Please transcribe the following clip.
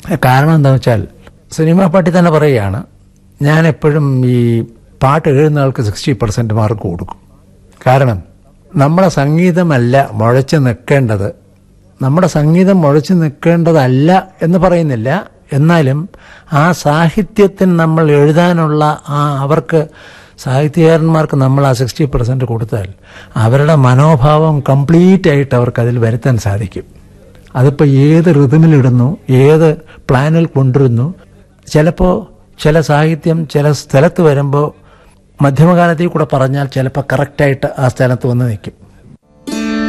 കാരണം എന്താണെന്ന് വെച്ചാൽ സിനിമാ പാട്ടിൽ തന്നെ പറയുകയാണ് ഞാൻ എപ്പോഴും ഈ പാട്ട് എഴുതുന്ന ആൾക്ക് സിക്സ്റ്റി പെർസെൻറ്റ് മാർക്ക് കൊടുക്കും കാരണം നമ്മുടെ സംഗീതമല്ല മുഴച്ച് നിൽക്കേണ്ടത് നമ്മുടെ സംഗീതം മുഴച്ച് നിൽക്കേണ്ടതല്ല എന്ന് പറയുന്നില്ല എന്നാലും ആ സാഹിത്യത്തിന് നമ്മൾ എഴുതാനുള്ള ആ അവർക്ക് സാഹിത്യകാരന്മാർക്ക് നമ്മൾ ആ സിക്സ്റ്റി പെർസെൻറ്റ് കൊടുത്താൽ അവരുടെ മനോഭാവം കംപ്ലീറ്റ് ആയിട്ട് അവർക്ക് അതിൽ വരുത്താൻ സാധിക്കും അതിപ്പോൾ ഏത് റിതമിലിടുന്നു ഏത് പ്ലാനിൽ കൊണ്ടുവരുന്നു ചിലപ്പോൾ ചില സാഹിത്യം ചില സ്ഥലത്ത് വരുമ്പോൾ മധ്യമകാലത്തിൽ കൂടെ പറഞ്ഞാൽ ചിലപ്പോൾ കറക്റ്റായിട്ട് ആ സ്ഥലത്ത് വന്ന് നിൽക്കും